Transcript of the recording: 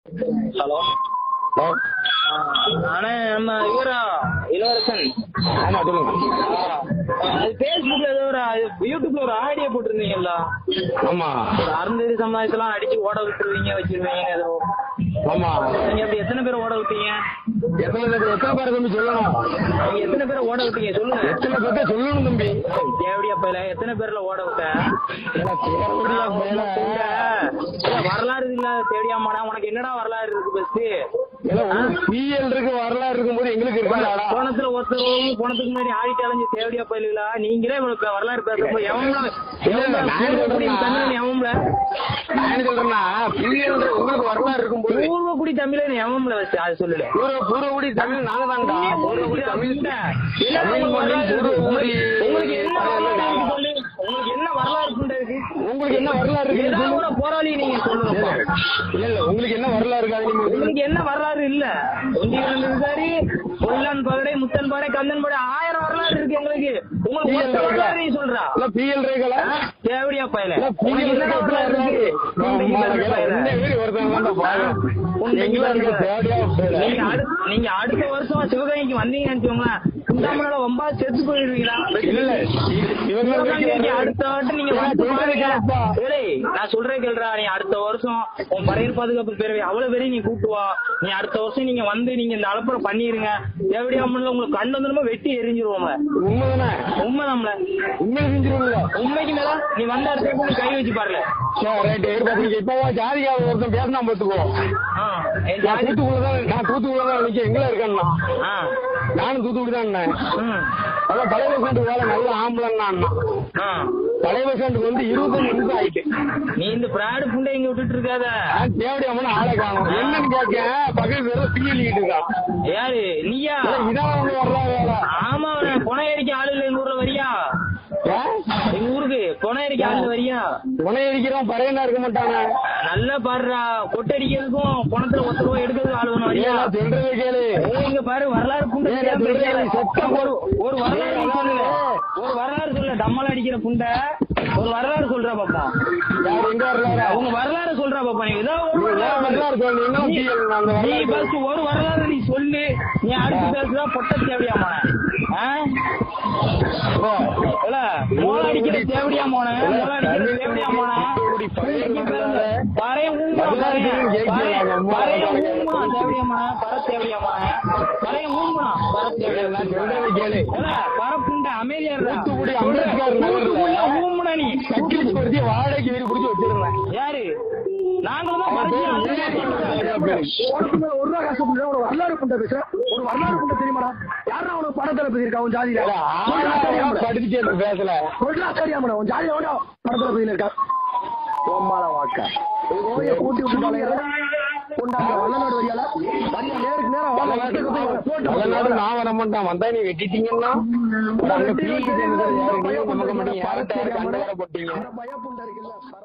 Hello hello அண்ணே நம்ம இவரா இளவரசன் ஆமா சொல்லுங்க அது ஃபேஸ்புக்ல ஏதோ ஒரு யூடியூப்ல ஒரு ஆடியோ போட்டிருந்தீங்கல்ல ஆமா ஒரு அருந்ததி சமுதாயத்தெல்லாம் அடிச்சு ஓட விட்டுருவீங்க வச்சிருவீங்க ஏதோ ஆமா நீங்க அப்படி எத்தனை பேர் ஓட விட்டீங்க எத்தனை பேர் எத்தனை பேர் தம்பி சொல்லணும் நீங்க எத்தனை பேரை ஓட விட்டீங்க சொல்லுங்க எத்தனை பேர்த்த சொல்லணும் தம்பி தேவடியா பையில எத்தனை பேர்ல ஓட விட்ட ஏடா, தேவடியா மேல. உங்க, இல்ல, வரலாறு இல்ல தேவடியாமாடா உனக்கு என்னடா வரலாறு இருக்கு பஸ்ட் ஏடா, உங்களுக்கு PL இருக்கு வரலாறு இருக்கும்போது எங்களுக்கு இருக்காடா போனத்துல ஒருத்தர் போனதுக்கு முன்னாடி ஆடிட்டு அலைஞ்சு தேவடியா பயிலுங்களா நீங்களே உங்களுக்கு வரலாறு பேசுறப்போ எவன்ல இல்ல, இல்ல, நான் என்ன சொல்றேன்னா- தமிழன் எவன்ல நான் என்ன சொல்றேன்னா PL ன்ற உங்களுக்கு வரலாறு இருக்கும்போது பூர்வக்குடி தமிழன் எவன்ல வச்சு அது சொல்லுல பூர்வ பூர்வகுடி தமிழ் நாங்க தான்டா பூர்வகுடி தமிழ் இல்ல, தமிழ் உங்களுக்கு மொழி வரலாறு இருக்கு. பூர்வகுடி உங்களுக்கு என்ன வரலாறு இருக்கு சொல்லு. உங்களுக்கு என்ன வரலாறு இருக்கு உங்களுக்கு என்ன வரலாறு இருக்கு ஏதாவது ஒரு போராளி நீங்க சொல்லுங்கப்பா இல்ல இல்ல உங்களுக்கு என்ன வரலாறு இருக்காது நீங்க உங்களுக்கு என்ன வரலாறு இல்ல ஒண்டிகள் இருக்காரு பொல்லான் பகடை முத்தன் பாடை கந்தன் பாடை ஆயிரம் வரலாறு இருக்கு எங்களுக்கு உங்களுக்கு PL ஒத்த இருக்கா? வரலாறு நீ சொல்றா இல்ல பிஎல் ரேகலா தேவடியா பையல இல்ல பிஎல் என்ன வரலாறு இருக்கு உண்டிகள் பையல. எங்களா இருக்க தேவையா நீங்க அடுத்த நீங்க அடுத்த வருஷம் சிவகங்கைக்கு வந்தீங்கன்னு வச்சுக்கோங்களேன் குண்டாமனால ரொம்ப செத்து போயிடுவீங்களா இல்ல இல்ல இவங்க சிவகங்கைக்கு அடுத்த வாட்டி நீங்க வந்து சொல்றது பாருங்க. கேளுப்பா. ஏய், நான் சொல்றேன் கேளுடா நீ அடுத்த வருஷம் உன் பறையர் பாதுகாப்பு பேரவை அவ்வளவு பேரையும் நீ கூட்டு வா நீ அடுத்த வருஷம் நீங்க வந்து நீங்க இந்த அலப்பறை பண்ணிருங்க தேவடியா மண்ணில் உங்களுக்கு கண்ணு வந்துருமோ வெட்டி எரிஞ்சிருவோம்ல உண்மைதானே உண்மை நம்மள உண்மையை செஞ்சிருவீங்களா உண்மைக்கு மேல நீ வந்த அடுத்த நீ கை வச்சு பாருல சரி ரைட் எதிர்பார்த்தீங்க இப்போ ஜாதிக்காக ஒருத்தன் பேசினா பார்த்துக்கோ ஆ, என் நான் ஜாதி- தூத்துக்குள்ள தான் நான் தூத்துக்குள்ள தான் நிக்க எங்கள இருக்கேன்னா ஆ, நானும் தூத்துக்குடி தான் ம், அதான் தலைவர் சண்டு வேலை நல்ல ஆம்பளன்னா ஆ. தலைவர் சண்டுக்கு வந்து இருபத்தஞ்சு நிமிஷம் ஆயிட்டு நீ இந்த பிராடு புண்டை இங்க விட்டுட்டு இருக்காத நான் தேவடியாமனு ஆளை காணும் என்னன்னு கேட்க பக்கத்து பேர்ல பிஎல்லிட்டு இருக்கான் யாரு நீயா ஏய், இதான் வந்து வரலாம் வேலை ஆமா அவன் பொனை அடிக்க ஆளு இல்ல எங்க ஊர்ல வரியா ஏன்? எங்க ஊருக்கு பொனை அடிக்க ஆளு வரியா உனை அடிக்கிறான் பறையனா இருக்க மாட்டானே நல்லா பாருடா கொட்டடிக்கிறதுக்கும் பணத்துல ஒத்த ரூபாய் எடுக்கிறதுக்கும் ஆளு ஒண்ணு வரியா ஏன் நான் சொல்றதை கேளு ஏய், இங்க பாரு வரலாறு புண்டை ஏய், நான் தெரியாம சொல்றேன், பேசாத. சத்தம் ஒரு ஒரு வரலாறு நீ சொல்லு ஒரு வரலாறு சொல்ல டம்மல் அடிக்கிற புண்டை ஒரு வரலாறு சொல்றா பாப்பா யார் எங்க வரலாறா உங்க வரலாறு சொல்றா பாப்பா நீ ஏதோ ஒரு நீ ஏன் வரலாறு சொல்லு? நீ என்ன நீ- PL அந்த நீ வரலாறு பஸ் ஒரு வரலாறு நீ சொல்லு நீ அடுத்து பேசுறா பொட்ட தேவையாமான மோள அடிக்கிற தேவடியா மோன மோள அடிக்கிற தேவடியா மோன பறைய ஊமா பறைய பறைய ஊமா தேவடியா மோன பர தேவடியா மோன பறைய ஊமா பர தேவடியா நான் சொல்றதை கேளு பரப்புண்ட அமைதியா இருடா. தூத்துக்குடி அம்பேத்கர் நகர்ல தூத்துக்குடியில ஊமுனா நீ சக்கிலிச்சு படுத்தி வாடகைக்கு வீடு பிடிச்சி வச்சிருந்தேன் யாரு நாங்களும் தான் அவன் பேரு பறிச்சு உனக்கு மேல ஒரு ரூபா காசு கொடுத்தா ஒரு வரலாறு புண்டை பேசுற ஒரு வரலாறு புண்டை தெரியுமாடா யாரா உனக்கு படத்துல பேசியிருக்கா உன் ஜாதியில படிச்சுட்டு பேசல சொல்றா சரியாமடா உன் ஜாதியில வேண்டா படத்துல பேசியிருக்கா உம்மால வாக்க ஓய கூட்டி விட்டுட்டாலே உண்டாங்க வல்லநாடு வரியால வரியா நேருக்கு நேரம் வாழ வட்டத்துக்கு போய் போட்டு அதனால நான் வர மாட்டேன் வந்தா நீ வெட்டிட்டீங்கன்னா அங்க பிரிவு சேர்ந்தது யாரு நீங்க நமக்க மாட்டீங்க யார்கிட்ட யாரு கண்டவரை போட்டீங்க பயப்புண்டை இருக்குல்ல